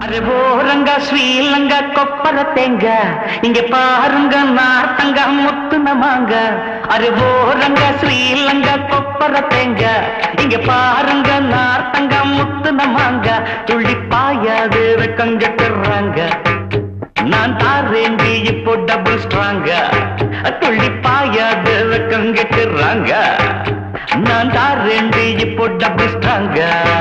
Array ஓரங்க ஸ்ரீலங்க கொப்பர தேங்க இங்க பாருங்க நார்த்தங்க முத்துன மாங்க அரே ஓரங்க ஸ்ரீலங்க கொப்பர தேங்க இங்க பாருங்க நார்த்தங்க முத்துன மாங்க துள்ளி பாயாது வெக்கங்கட்டுறாங்க நான் தாரேண்டி இப்போ டபுள் ஸ்ட்ராங்க துள்ளி பாயாது வெக்கங்கட்டுறாங்க நான் தாரேண்டி இப்போ டபுள் ஸ்ட்ராங்க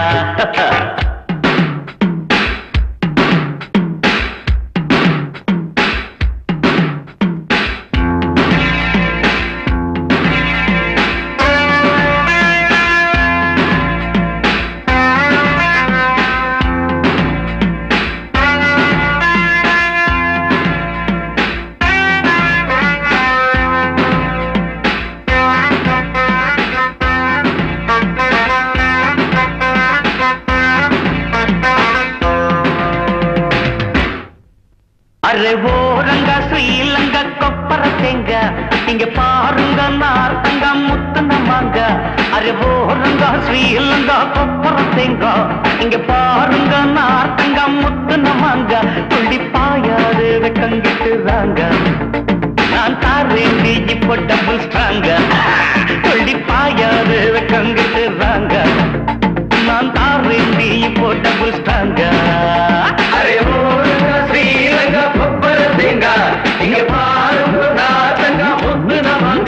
அரே ஓரங்க ஸ்ரீலங்க கொப்பர தேங்க இங்க பாருங்க நார்த்தங்க முத்துன மாங்க அரே ஓரங்க ஸ்ரீலங்க கொப்பர தேங்க இங்க பாருங்க நார்த்தங்க முத்துன மாங்க துள்ளி பாயாது வெக்கங்கிட்டுறாங்க நான் தாரேண்டி இப்போ டபுள் ஸ்ட்ராங்க துள்ளி பாயாது வெக்கங்கிட்டுறாங்க நான் தாரேண்டி இப்போ டபுள் ஸ்ட்ராங்க அரே ஓரங்க ஸ்ரீலங்க கொப்பர தேங்க இங்க பாருங்க நார்த்தங்க முத்துன மாங்க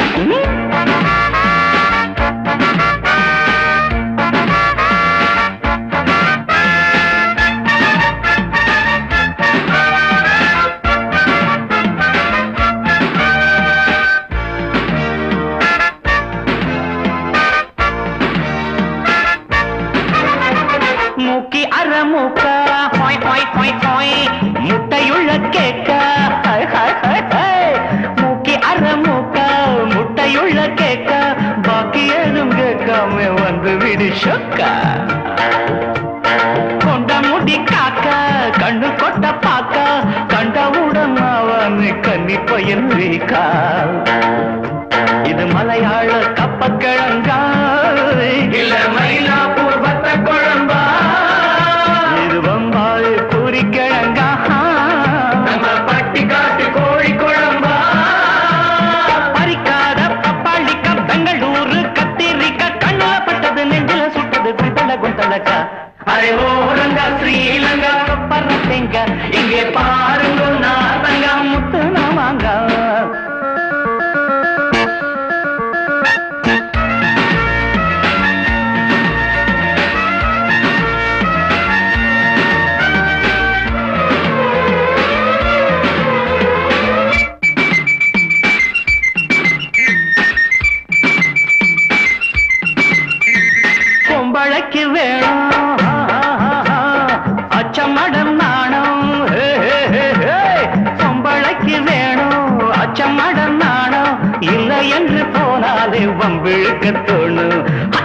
மூக்கி அற மூக்க ஹாய் ஹாய் ஹாய் ஹாய் முட்டையுள்ள கேக்க ஹாய் ஹாய் ஹாய் ஹாய் மூக்கி அற மூக்க முட்டையுள்ள கேக்க பாக்கி ஏதும் கேட்காம வந்து விடு சொக்கா கொண்ட முடி காக்க கண்ணு கொட்ட பாக்க கண்டவுடன் அவன் கன்னி பையன் வீக்கா இது மலையாள கப்பக்கிழங்கா இல்ல மயிலாப்பூர் வத்த குழம்பா இது பம்பாய் பூரி கிழங்கா நம்ம பட்டி காட்டு கோழி குழம்பா பறிக்காத பப்பாளிக்க பெங்களூரு கத்திரிக்க கண்ணுல பட்டது நெஞ்சில சுட்டது குந்தள குந்தளக்கா அரே ஓரங்க ஸ்ரீலங்கா பரத்தெங்க இங்கே பாருங்க நாத்தங்க முத்து நாமாங்க பொம்பளைக்கு வேணும் அச்சமடம் நாணம் ஹே, ஹே, ஹே, ஹே. பொம்பளைக்கு வேணும் அச்சமடம் நாணம் இல்லை என்று போனாலே வம்பிழுக்க தோணும்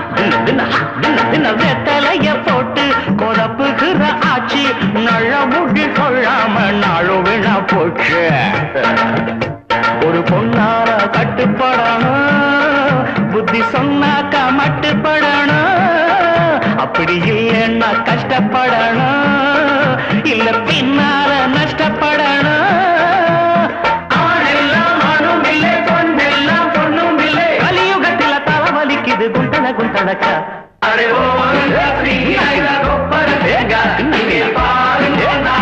வெத்தலைய போட்டு கொதப்புகிற ஆட்சி நல்ல முடி கொள்ளாம நாளும் வீணா போச்சு ஒரு பொண்ணால கட்டுப்படணும் புத்தி சொன்னாக்கா மட்டுப்படணும் அப்படி இல்லைன்னா கஷ்டப்படணும் இல்ல பின்னால நஷ்டப்படணும் ஆணெல்லாம் ஆணும் இல்லை பொண்ணெல்லாம் பொண்ணும் இல்லை கலியுகத்தில தலை வலிக்குது குண்டன குண்டனக்கா அரே ஓ கொப்பர தேங்க பாருங்க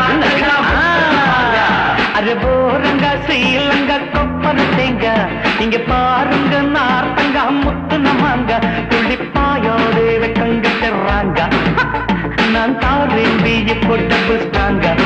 அரே போரங்க ஸ்ரீலங்க கொப்பர தேங்க இங்க பாருங்க நார்த்தங்க முத்து நமாங்க துள்ளிப்பாயோடு வெக்கங்க தெர்றாங்க நான் தாரேண்டி இப்போ டபுள் ஸ்டாங்க